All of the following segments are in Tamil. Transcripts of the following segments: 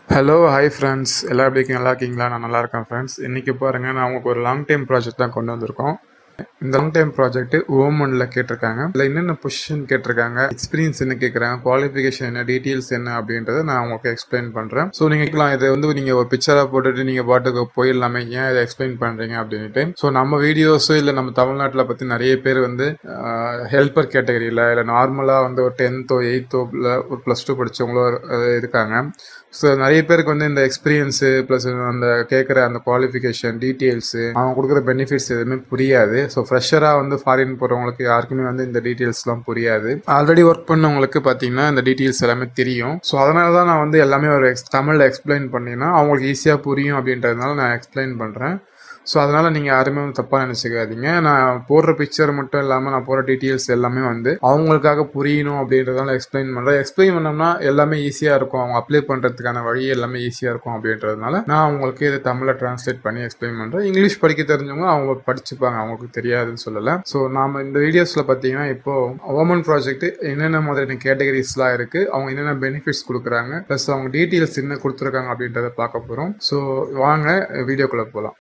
ஹலோ ஹாய் ஃப்ரெண்ட்ஸ் எல்லாம் எப்படி இருக்கீங்க நல்லா இருக்கீங்களா நான் நல்லா இருக்கேன் ஃப்ரெண்ட்ஸ் இன்றைக்கி பாருங்கள் நான் உங்களுக்கு ஒரு லாங் டைம் ப்ராஜெக்ட் தான் கொண்டு வந்திருக்கோம் இந்த லாங் டைம் ப்ராஜெக்ட் ஓமனில் கேட்டிருக்காங்க இதில் என்னென்ன பொசிஷன் கேட்டிருக்காங்க எக்ஸ்பீரியன்ஸ் என்ன கேட்குறாங்க குவாலிஃபிகேஷன் என்ன டீட்டெயில்ஸ் என்ன அப்படின்றத நான் உங்களுக்கு எக்ஸ்பிளைன் பண்ணுறேன் ஸோ நீங்கள் கேட்கலாம் இதை வந்து நீங்கள் ஒரு பிக்சராக போட்டுட்டு நீங்கள் பாட்டுக்கு போயிடலாமே ஏன் இதை எக்ஸ்பிளைன் பண்ணுறீங்க அப்படின்ட்டு ஸோ நம்ம வீடியோஸு இல்லை நம்ம தமிழ்நாட்டில் பற்றி நிறைய பேர் வந்து ஹெல்ப்பர் கேட்டகரியில் இல்லை நார்மலாக வந்து ஒரு டென்த்தோ எயித்தோ இல்லை ஒரு ப்ளஸ் டூ படித்தவங்களோ இருக்காங்க ஸோ நிறைய பேருக்கு வந்து இந்த எக்ஸ்பீரியன்ஸு ப்ளஸ் அந்த கேட்குற அந்த குவாலிஃபிகேஷன் டீட்டெயில்ஸு அவங்க கொடுக்குற பெனிஃபிட்ஸ் எதுவுமே புரியாது ஸோ ஃப்ரெஷராக வந்து ஃபாரின் போகிறவங்களுக்கு யாருக்குமே வந்து இந்த டீட்டெயில்ஸ்லாம் புரியாது ஆல்ரெடி ஒர்க் பண்ணவங்களுக்கு பார்த்தீங்கன்னா இந்த டீட்டெயில்ஸ் எல்லாமே தெரியும் ஸோ அதனால தான் நான் வந்து எல்லாமே ஒரு எக்ஸ் தமிழில் எக்ஸ்பிளைன் பண்ணினா அவங்களுக்கு ஈஸியாக புரியும் அப்படின்றதுனால நான் எக்ஸ்பிளைன் பண்ணுறேன் ஸோ அதனால் நீங்கள் யாருமே வந்து தப்பாக நினச்சிக்காதீங்க நான் போடுற பிக்சர் மட்டும் இல்லாமல் நான் போடுற டீட்டெயில்ஸ் எல்லாமே வந்து அவங்களுக்காக புரியணும் அப்படின்றதால எக்ஸ்பிளைன் பண்ணுறேன் எக்ஸ்பிளைன் பண்ணோம்னா எல்லாமே ஈஸியாக இருக்கும் அவங்க அப்ளை பண்ணுறதுக்கான வழி எல்லாமே ஈஸியாக இருக்கும் அப்படின்றதுனால நான் அவங்களுக்கு இதை தமிழில் ட்ரான்ஸ்லேட் பண்ணி எக்ஸ்பிளைன் பண்ணுறேன் இங்கிலீஷ் படிக்க தெரிஞ்சவங்க அவங்க படிச்சுப்பாங்க அவங்களுக்கு தெரியாதுன்னு சொல்லலை ஸோ நாம் இந்த வீடியோஸில் பார்த்தீங்கன்னா இப்போது ஓமன் ப்ராஜெக்ட் என்னென்ன மாதிரியான கேட்டகரிஸ்லாம் இருக்குது அவங்க என்னென்ன பெனிஃபிட்ஸ் கொடுக்குறாங்க ப்ளஸ் அவங்க டீட்டெயில்ஸ் என்ன கொடுத்துருக்காங்க அப்படின்றத பார்க்க போகிறோம் ஸோ வாங்க வீடியோக்குள்ளே போகலாம்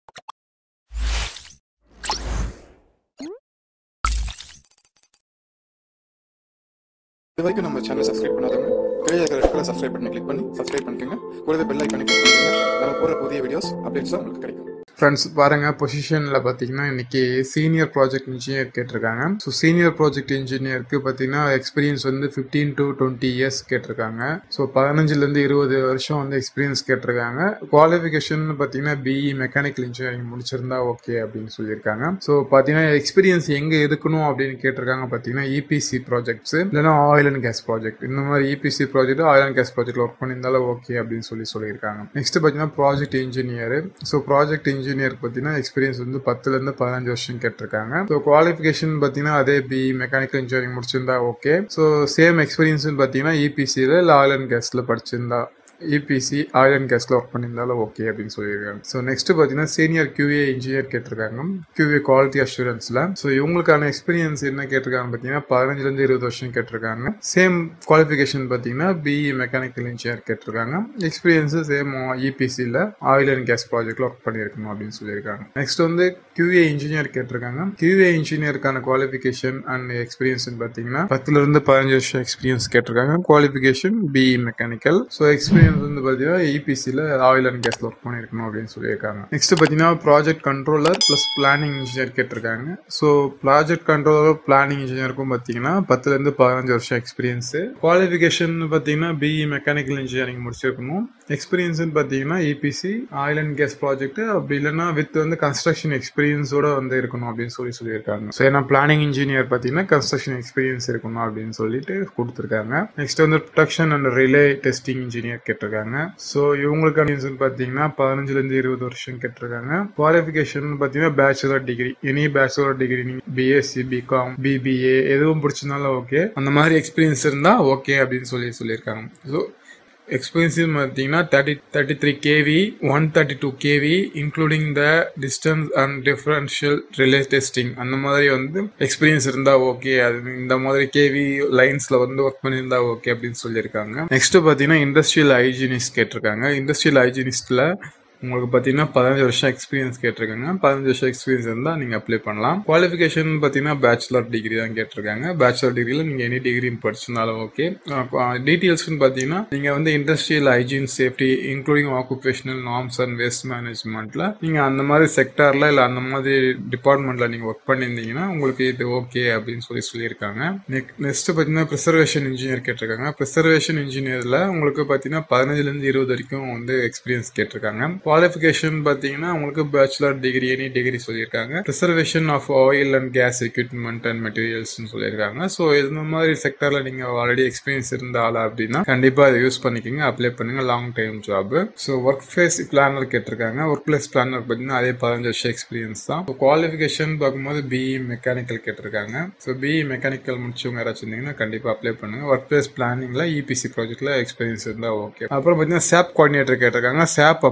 இது வரைக்கும் நம்ம சேனலை சப்ஸ்கிரைப் பண்ணாதவங்க கீழே இருக்கிற ரெட் கலர் சப்ஸ்கிரைப் பண்ணி கிளிக் பண்ணி சப்ஸ்கிரைப் பண்ணிக்கோங்க கூடவே பெல் ஐக்கானே கிளிக் பண்ணிக்கோங்க நம்ம போகிற புதிய வீடியோஸ் அப்டேட்ஸ் உங்களுக்கு கிடைக்கும் ஃப்ரெண்ட்ஸ் பாருங்கள் பொசிஷனில் பார்த்தீங்கன்னா இன்றைக்கி சீனியர் ப்ராஜெக்ட் இன்ஜினியர் கேட்டிருக்காங்க ஸோ சீனியர் ப்ராஜெக்ட் இன்ஜினியருக்கு பார்த்தீங்கன்னா எக்ஸ்பீரியன்ஸ் வந்து ஃபிஃப்டீன் டு டுவெண்ட்டி இயர்ஸ் கேட்டிருக்காங்க ஸோ பதினஞ்சுலேருந்து இருபது வருஷம் வந்து எக்ஸ்பீரியன்ஸ் கேட்டிருக்காங்க குவாலிஃபிகேஷன் பார்த்தீங்கன்னா பிஇ மெக்கானிக்கல் இன்ஜினியரிங் முடிச்சிருந்தா ஓகே அப்படின்னு சொல்லியிருக்காங்க ஸோ பார்த்தீங்கன்னா எக்ஸ்பீரியன்ஸ் எங்கே இருக்கணும் அப்படின்னு கேட்டிருக்காங்க பார்த்தீங்கன்னா இபிசி ப்ராஜெக்ட்ஸ் இல்லைன்னா ஆயில் அண்ட் கேஸ் ப்ராஜெக்ட் இந்த மாதிரி EPC project oil and gas project work பண்ணியிருந்தாலும் ஓகே அப்படின்னு சொல்லி சொல்லியிருக்காங்க நெக்ஸ்ட் பார்த்தீங்கன்னா project engineer so project engineer பார்த்தீங்கன்னா எக்ஸ்பீரியன்ஸ் வந்து பத்துலேருந்து பதினஞ்சு வருஷம் கேட்டிருக்காங்க ஸோ குவாலிஃபிகேஷன் பார்த்தீங்கன்னா அதே பி மெக்கானிக்கல் இன்ஜினியரிங் முடிச்சிருந்தா ஓகே ஸோ சேம் எக்ஸ்பீரியன்ஸ்னு பார்த்தீங்கன்னா இபிசியில் இல்லை ஆயில் அண்ட் கேஸில் படிச்சிருந்தா இபிசி ஆயில் அண்ட் கேஸில் ஒர்க் பண்ணியிருந்தாலும் ஓகே அப்படின்னு சொல்லியிருக்காங்க ஸோ நெக்ஸ்ட் பார்த்தீங்கன்னா சீனியர் கியூஏ இன்ஜினியர் கேட்டிருக்காங்க கியூஏ குவாலிட்டி அஷூரன்ஸில் ஸோ இவங்களுக்கான எக்ஸ்பீரியன்ஸ் என்ன கேட்டிருக்காங்க பார்த்தீங்கன்னா பதினஞ்சுலேருந்து இருபது வருஷம் கேட்டிருக்காங்க சேம் குவாலிஃபிகேஷன் பார்த்தீங்கன்னா பிஇ மெக்கானிக்கல் இன்ஜினியர் கேட்டிருக்காங்க எக்ஸ்பீரியன்ஸு சேம் இபிசியில் ஆயில் அண்ட் கேஸ் ப்ராஜெக்டில் ஒர்க் பண்ணியிருக்கணும் அப்படின்னு சொல்லியிருக்காங்க நெக்ஸ்ட் வந்து கியூஏ இன்ஜினியர் கேட்டிருக்காங்க கியூஏ இன்ஜினியருக்கான குவாலிஃபிகேஷன் அண்ட் எக்ஸ்பீரியன்ஸ் பார்த்தீங்கன்னா பத்துலேருந்து பதினஞ்சு வருஷம் எக்ஸ்பீரியன்ஸ் கேட்டிருக்காங்க qualification BE mechanical so experience வந்து பார்த்தீங்கன்னா இபிசியில் ஆயில் அண்ட் கேஸில் ஒர்க் பண்ணியிருக்கணும் அப்படின்னு சொல்லியிருக்காங்க நெக்ஸ்ட் பார்த்தீங்கன்னா project controller plus planning engineer கேட்டிருக்காங்க ஸோ ப்ராஜெக்ட் கண்ட்ரோலர் பிளானிங் இன்ஜினியருக்கும் பார்த்தீங்கன்னா பத்துலேருந்து பதினஞ்சு வருஷம் எக்ஸ்பீரியன்ஸு குவாலிஃபிகேஷன் பார்த்தீங்கன்னா பிஇ மெக்கானிக்கல் இன்ஜினியரிங் முடிச்சிருக்கணும் எக்ஸ்பீரியன்ஸ்னு பார்த்தீங்கன்னா EPC oil and gas project அப்படி இல்லைன்னா வித் வந்து கன்ஸ்ட்ரக்ஷன் எக்ஸ்பீரியன்ஸோட வந்து இருக்கணும் அப்படின்னு சொல்லி சொல்லியிருக்காங்க ஸோ ஏன்னா பிளானிங் இன்ஜினியர் பார்த்தீங்கன்னா கன்ஸ்ட்ரக்ஷன் எக்ஸ்பீரியன்ஸ் இருக்கணும் அப்படின்னு சொல்லிட்டு கொடுத்துருக்காங்க நெக்ஸ்ட் வந்து production and relay testing engineer கேட்டிருக்காங்க ஸோ இவங்களுக்கான பார்த்தீங்கன்னா பதினஞ்சுலேருந்து இருபது வருஷம் கேட்டிருக்காங்க குவாலிஃபிகேஷன் பார்த்தீங்கன்னா bachelor degree any bachelor degree நீங்கள் பிஎஸ்சி பிகாம் பிபிஏ எதுவும் பிடிச்சிருந்தாலும் ஓகே அந்த மாதிரி எக்ஸ்பீரியன்ஸ் இருந்தால் ஓகே அப்படின்னு சொல்லி சொல்லியிருக்காங்க ஸோ எக்ஸ்பீரியன்ஸ் பார்த்தீங்கன்னா thirty thirty three KV one thirty two KV including the distance and differential relay testing அந்த மாதிரி வந்து எக்ஸ்பீரியன்ஸ் இருந்தால் ஓகே அது இந்த மாதிரி கேவி லைன்ஸில் வந்து ஒர்க் பண்ணியிருந்தா ஓகே அப்படின்னு சொல்லியிருக்காங்க நெக்ஸ்ட் பார்த்தீங்கன்னா இண்டஸ்ட்ரியல் ஹைஜீனிஸ்ட் கேட்டிருக்காங்க இண்டஸ்ட்ரியல் ஹைஜீனிஸ்டில் உங்களுக்கு பார்த்தீங்கன்னா பதினஞ்சு வருஷம் எக்ஸ்பீரியன்ஸ் கேட்டிருக்காங்க பதினஞ்சு வருஷம் எக்ஸ்பீரியன்ஸ் இருந்தால் நீங்கள் அப்ளை பண்ணலாம் குவாலிஃபிகேஷன் பார்த்தீங்கன்னா பேச்சுலர் டிகிரி தான் கேட்டிருக்காங்க பேச்சுலர் டிகிரியில் நீங்கள் எனி டிகிரி படிச்சிருந்தாலும் ஓகே டீட்டெயில்ஸ்னு பார்த்தீங்கன்னா நீங்கள் வந்து industrial hygiene safety including occupational norms and waste மேனேஜ்மெண்ட்டில் நீங்கள் அந்த மாதிரி செக்டாரில் இல்லை அந்த மாதிரி டிபார்ட்மெண்ட்டில் நீங்கள் ஒர்க் பண்ணியிருந்தீங்கன்னா உங்களுக்கு இது ஓகே அப்படின்னு சொல்லி சொல்லியிருக்காங்க நெக்ஸ்ட் பார்த்தீங்கன்னா ப்ரிசர்வேஷன் இன்ஜினியர் கேட்டிருக்காங்க ப்ரிசர்வேஷன் இன்ஜினியரில் உங்களுக்கு பார்த்தீங்கன்னா பதினஞ்சுலேருந்து இருபது வரைக்கும் வந்து எக்ஸ்பீரியன்ஸ் கேட்டிருக்காங்க குவாலிஃபிகேஷன் பார்த்தீங்கன்னா உங்களுக்கு பேச்சுலர் டிகிரி எனி டிகிரி சொல்லியிருக்காங்க preservation of oil and gas equipment and மெட்டீரியல்ஸ்னு சொல்லியிருக்காங்க ஸோ இந்த மாதிரி செக்டரில் நீங்கள் ஆல்ரெடி எக்ஸ்பீரியன்ஸ் இருந்தால அப்படின்னா கண்டிப்பாக அதை யூஸ் பண்ணிக்கோங்க அப்ளை பண்ணுங்க long time job so work place planner கேட்டிருக்காங்க ஒர்க் பிளேஸ் பிளானர் பார்த்தீங்கன்னா அதே பதினஞ்சு வருஷம் எக்ஸ்பீரியன்ஸ் தான் ஸோ குவாலிஃபிகேஷன் பார்க்கும்போது பிஇ மெக்கானிக்கல் கேட்டிருக்காங்க ஸோ பிஇ மெக்கானிக்கல் முடிச்சவங்க யாராச்சும் இருந்தீங்கன்னா கண்டிப்பாக அப்ளை பண்ணுங்க ஒர்க் பிளேஸ் பிளானிங்கில் இபிசி ப்ராஜெக்ட்டில் எக்ஸ்பீரியன்ஸ் இருந்தால் ஓகே அப்புறம் பார்த்தீங்கன்னா சேப் கோஆர்டினேட்டர் கேட்டிருக்காங்க சேப் அப்ளிகேஷன்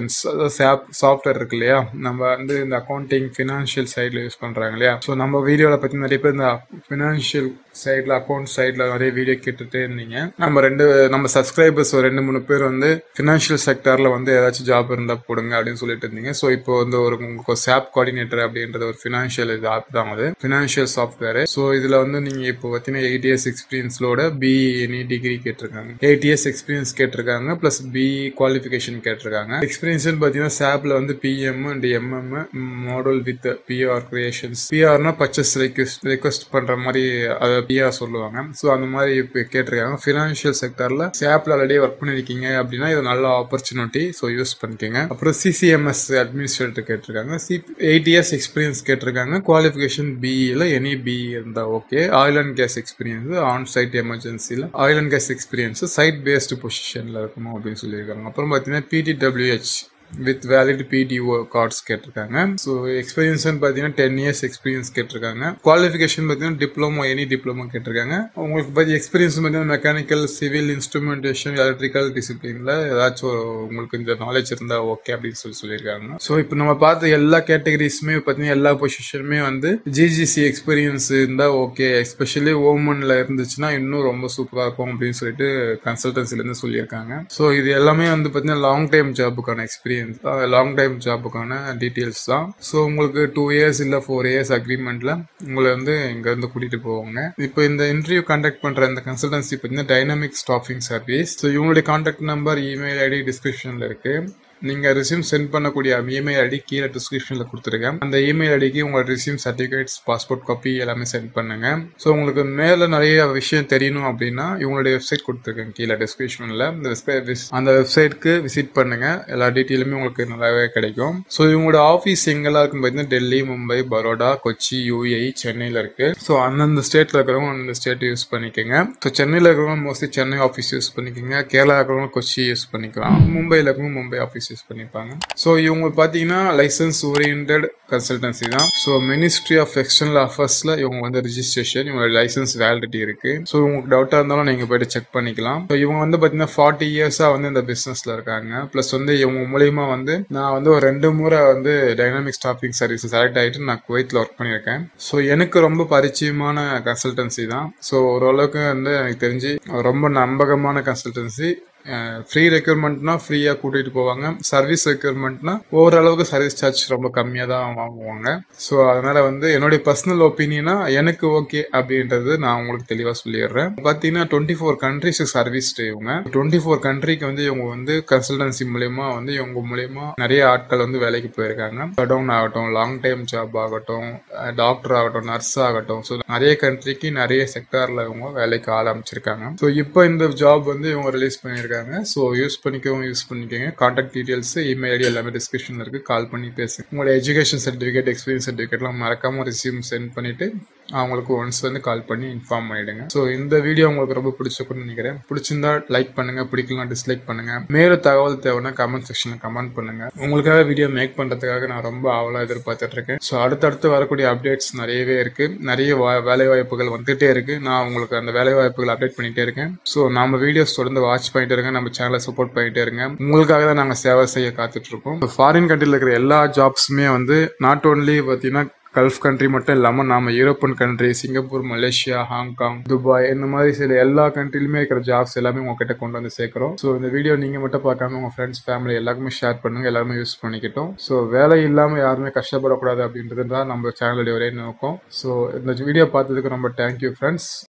அப்ளிகேஷன்ஸ் அதாவது சாப் சாஃப்ட்வேர் இருக்கு இல்லையா நம்ம வந்து இந்த அக்கௌண்டிங் ஃபினான்ஷியல் சைடில் யூஸ் பண்ணுறாங்க இல்லையா ஸோ நம்ம வீடியோவில் பற்றி நிறைய பேர் இந்த ஃபினான்ஷியல் சைடில் அக்கௌண்ட் சைடில் நிறைய வீடியோ கேட்டுகிட்டே இருந்தீங்க நம்ம ரெண்டு நம்ம சப்ஸ்கிரைபர்ஸ் ஒரு ரெண்டு மூணு பேர் வந்து ஃபினான்ஷியல் செக்டாரில் வந்து ஏதாச்சும் ஜாப் இருந்தால் போடுங்க அப்படின்னு சொல்லிட்டு இருந்தீங்க ஸோ இப்போ வந்து ஒரு உங்களுக்கு சாப் கோஆர்டினேட்டர் அப்படின்றது ஒரு ஃபினான்ஷியல் இது ஆப் தான் அது ஃபினான்ஷியல் சாஃப்ட்வேர் ஸோ இதில் வந்து நீங்கள் இப்போ பார்த்தீங்கன்னா எயிட் இயர்ஸ் எக்ஸ்பீரியன்ஸோட பிஇ எனி டிகிரி கேட்டிருக்காங்க எயிட் இயர்ஸ் எக்ஸ்பீரியன்ஸ் கேட்டிருக்காங்க ப்ளஸ் பிஇ குவாலிஃபிகேஷன் கேட்டிருக்காங்க எக்ஸ்பீரியன்ஸ்னு பார்த்தீங்கன்னா சாப்ல வந்து PM and MM model with PR creations பிஆர்னா பர்ச்சேஸ் ரெக்வஸ்ட் ரெக்வஸ்ட் பண்ற மாதிரி அதை பிஆர் சொல்லுவாங்க ஸோ அந்த மாதிரி இப்போ கேட்டிருக்காங்க ஃபினான்ஷியல் செக்டர்ல சாப்ல ஆல்ரெடி ஒர்க் பண்ணிருக்கீங்க அப்படின்னா இது நல்ல ஆப்பர்ச்சுனிட்டி ஸோ யூஸ் பண்ணிக்கோங்க அப்புறம் சிசிஎம்எஸ் அட்மினிஸ்ட்ரேட்டர் கேட்டிருக்காங்க சி எயிட் இயர்ஸ் எக்ஸ்பீரியன்ஸ் கேட்டிருக்காங்க குவாலிஃபிகேஷன் பிஇல எனி பிஇ இருந்தால் okay oil and gas experience on site எமர்ஜென்சியில் oil and gas experience site based பொசிஷனில் இருக்கணும் அப்படின்னு சொல்லியிருக்காங்க அப்புறம் பார்த்தீங்கன்னா PTWH with valid PTO cards கேட்டிருக்காங்க ஸோ எக்ஸ்பீரியன்ஸ்னு பார்த்தீங்கன்னா டென் இயர்ஸ் எக்ஸ்பீரியன்ஸ் கேட்டிருக்காங்க குவாலிஃபிகேஷன் பார்த்தீங்கன்னா டிப்ளமோ எனி டிப்ளமோ கேட்டிருக்காங்க உங்களுக்கு பற்றி எக்ஸ்பீரியன்ஸ் பார்த்தீங்கன்னா மெக்கானிக்கல் சிவில் இன்ஸ்ட்ருமெண்டேஷன் எலக்ட்ரிக்கல் டிசிப்ளினில் ஏதாச்சும் ஒரு உங்களுக்கு இந்த நாலேஜ் இருந்தால் ஓகே அப்படின்னு சொல்லி சொல்லியிருக்காங்க ஸோ இப்போ நம்ம பார்த்த எல்லா கேட்டகரிஸுமே பார்த்தீங்கன்னா எல்லா பொசிஷனுமே வந்து ஜிஜிசி எக்ஸ்பீரியன்ஸ் இருந்தால் ஓகே எஸ்பெஷலி ஓமனில் இருந்துச்சுன்னா இன்னும் ரொம்ப சூப்பராக இருக்கும் அப்படின்னு சொல்லிட்டு கன்சல்டன்சிலேருந்து சொல்லியிருக்காங்க ஸோ இது எல்லாமே வந்து பார்த்தீங்கன்னா லாங் டைம் ஜாபுக்கான எக்ஸ்பீரியன்ஸ் லாங் டைம் ஜாபுக்கான டீட்டெயில்ஸ் தான் ஸோ உங்களுக்கு டூ இயர்ஸ் இல்லை ஃபோர் இயர்ஸ் அக்ரிமெண்ட்டில் உங்களை வந்து இங்கேருந்து கூட்டிகிட்டு போவாங்க இப்போ இந்த இன்டர்வியூ கண்டக்ட் பண்ணுற இந்த கன்சல்டன்சி பார்த்தீங்கன்னா டைனமிக் ஸ்டாஃபிங் சர்வீஸ் ஸோ இவங்களுடைய கான்டாக்ட் நம்பர் இமெயில் ஐடி டிஸ்கிரிப்ஷனில் இருக்குது நீங்கள் ரெசியூம் சென்ட் பண்ணக்கூடிய இமெயில் ஐடி கீழே டிஸ்கிரிப்ஷனில் கொடுத்துருக்கேன் அந்த இமெயில் ஐடிக்கு உங்களோட ரெசியூம் சர்டிஃபிகேட்ஸ் பாஸ்போர்ட் காப்பி எல்லாமே சென்ட் பண்ணுங்க ஸோ உங்களுக்கு மேலே நிறைய விஷயம் தெரியணும் அப்படின்னா இவங்களுடைய வெப்சைட் கொடுத்துருக்கேன் கீழே டிஸ்கிரிப்ஷனில் இந்த வெப்சைட் அந்த வெப்சைட்க்கு விசிட் பண்ணுங்க எல்லா டீட்டெயிலுமே உங்களுக்கு நல்லாவே கிடைக்கும் ஸோ இவங்களோட ஆஃபீஸ் எங்கெல்லாம் இருக்கும் பார்த்தீங்கன்னா டெல்லி மும்பை பரோடா கொச்சி யூஏஇ சென்னையில் இருக்கு ஸோ அந்தந்த ஸ்டேட்டில் இருக்கிறவங்க அந்த ஸ்டேட் யூஸ் பண்ணிக்கோங்க ஸோ சென்னையில் இருக்கிறவங்க மோஸ்ட்லி சென்னை ஆஃபீஸ் யூஸ் பண்ணிக்கோங்க கேரளா இருக்கிறவங்க கொச்சி யூஸ் பண்ணிக்கலாம் மும்பையில் இருக்கிறவங்க மும்பை ஆஃபீஸ் யூஸ் பண்ணிப்பாங்க ஸோ இவங்க பார்த்தீங்கன்னா லைசன்ஸ் ஓரியன்ட் கன்சல்டன்சி தான் ஸோ மினிஸ்ட்ரி ஆஃப் எக்ஸ்டர்னல் அஃபேர்ஸில் இவங்க வந்து ரிஜிஸ்ட்ரேஷன் இவங்க லைசன்ஸ் வேலிடிட்டி இருக்கு ஸோ உங்களுக்கு டவுட்டாக இருந்தாலும் நீங்கள் போயிட்டு செக் பண்ணிக்கலாம் ஸோ இவங்க வந்து பார்த்தீங்கன்னா ஃபார்ட்டி இயர்ஸாக வந்து இந்த பிஸ்னஸில் இருக்காங்க ப்ளஸ் வந்து இவங்க மூலியமா வந்து நான் வந்து ஒரு ரெண்டு முறை வந்து டைனாமிக் ஸ்டாஃபிங் சர்வீஸ் செலக்ட் ஆகிட்டு நான் குவைத்தில் ஒர்க் பண்ணியிருக்கேன் ஸோ எனக்கு ரொம்ப பரிச்சயமான கன்சல்டன்சி தான் ஸோ ஓரளவுக்கு வந்து எனக்கு தெரிஞ்சு ரொம்ப நம்பகமான கன்சல்டன்சி ஃப்ரீ ரெக்யூர்மெண்ட்னா ஃப்ரீயாக கூட்டிகிட்டு போவாங்க சர்வீஸ் ரெக்யூர்மெண்ட்னா ஓரளவுக்கு சர்வீஸ் சார்ஜ் ரொம்ப கம்மியாக தான் வாங்குவாங்க ஸோ அதனால் வந்து என்னுடைய பர்சனல் ஒப்பீனியனா எனக்கு ஓகே அப்படின்றது நான் உங்களுக்கு தெளிவாக சொல்லிடுறேன் பார்த்தீங்கன்னா டுவெண்ட்டி ஃபோர் கண்ட்ரிஸுக்கு சர்வீஸ் இவங்க டுவெண்ட்டி ஃபோர் கண்ட்ரிக்கு வந்து இவங்க வந்து கன்சல்டன்சி மூலயமா வந்து இவங்க மூலயமா நிறைய ஆட்கள் வந்து வேலைக்கு போயிருக்காங்க டவுன் ஆகட்டும் லாங் டைம் ஜாப் ஆகட்டும் டாக்டர் ஆகட்டும் நர்ஸ் ஆகட்டும் ஸோ நிறைய கண்ட்ரிக்கு நிறைய செக்டாரில் இவங்க வேலைக்கு ஆரம்பிச்சிருக்காங்க ஸோ இப்போ இந்த ஜாப் வந்து இவங்க ரிலீஸ் பண்ணியிருக்காங்க ஸோ யூஸ் பண்ணிக்கவும் யூஸ் பண்ணிக்கோங்க கான்டாக்ட் டீடைல்ஸ் இமெயில் ஐடி எல்லாமே டிஸ்கிரிப்ஷனில் இருக்குது கால் பண்ணி பேசுங்க உங்களோட எஜுகேஷன் சர்டிஃபிகேட் எக்ஸ்பீரியன்ஸ் சர்டிஃபிகேட்லாம் மறக்காம ரிசீவ் சென்ட் பண்ணிட்டு அவங்களுக்கு ஒன்ஸ் வந்து கால் பண்ணி இன்ஃபார்ம் பண்ணிடுங்க ஸோ இந்த வீடியோ உங்களுக்கு ரொம்ப பிடிச்சிருக்குன்னு நினைக்கிறேன் பிடிச்சிருந்தா லைக் பண்ணுங்க பிடிக்கலாம் டிஸ்லைக் பண்ணுங்க மேலும் தகவல் தேவைன்னா கமெண்ட் செக்ஷனில் கமெண்ட் பண்ணுங்க உங்களுக்காக வீடியோ மேக் பண்றதுக்காக நான் ரொம்ப ஆவலாக எதிர்பார்த்துட்டு இருக்கேன் ஸோ அடுத்தடுத்து வரக்கூடிய அப்டேட்ஸ் நிறையவே இருக்கு நிறைய வா- வேலை வாய்ப்புகள் வந்துட்டே இருக்கு நான் உங்களுக்கு அந்த வேலை வாய்ப்புகள் அப்டேட் பண்ணிட்டே இருக்கேன் ஸோ நம்ம வீடியோஸ் தொடர்ந்து வாட்ச் பண்ணிட்டே இருங்க நம்ம சேனலை சப்போர்ட் பண்ணிட்டே இருங்க உங்களுக்காக தான் நாங்கள் சேவை செய்ய காத்துட்டு இருக்கோம் ஃபாரின் கண்ட்ரியில் இருக்கிற எல்லா ஜாப்ஸுமே வந்து நாட் ஓன்லி பார்த்தீங்கன்னா கல்ஃப் கண்ட்ரி மட்டும் இல்லாமல் நாம European country Singapore Malaysia Hong Kong Dubai இந்த மாதிரி சில எல்லா கண்ட்ரிலுமே இருக்கிற ஜாப்ஸ் எல்லாமே உங்ககிட்ட கொண்டு வந்து சேர்க்குறோம் ஸோ இந்த வீடியோ நீங்கள் மட்டும் பார்க்காம உங்கள் ஃப்ரெண்ட்ஸ் ஃபேமிலி எல்லாருக்குமே ஷேர் பண்ணுங்க எல்லாருமே யூஸ் பண்ணிக்கிட்டோம் ஸோ வேலை இல்லாமல் யாருமே கஷ்டப்படக்கூடாது அப்படின்றது தான் நம்ம சேனலுடைய ஒரே நோக்கம் ஸோ இந்த வீடியோ பார்த்ததுக்கு ரொம்ப தேங்க்யூ ஃப்ரெண்ட்ஸ்